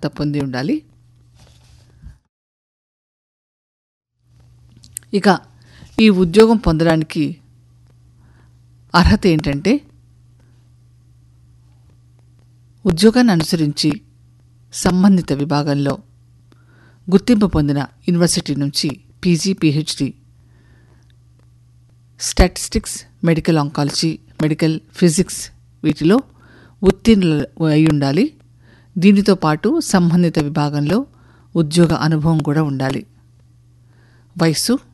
అర్హత పొంది ఉండాలి ఇక ఈ ఉద్యోగం పొందడానికి అర్హత ఏంటంటే ఉద్యోగాన్ని అనుసరించి సంబంధిత విభాగంలో గుర్తింపు పొందిన యూనివర్సిటీ నుంచి PG PhD statistics medical oncology medical physics వీటిలో ఉత్తీర్ణులు అయి ఉండాలి దీనితో పాటు సంబంధిత విభాగంలో ఉద్యోగ అనుభవం కూడా ఉండాలి వయస్సు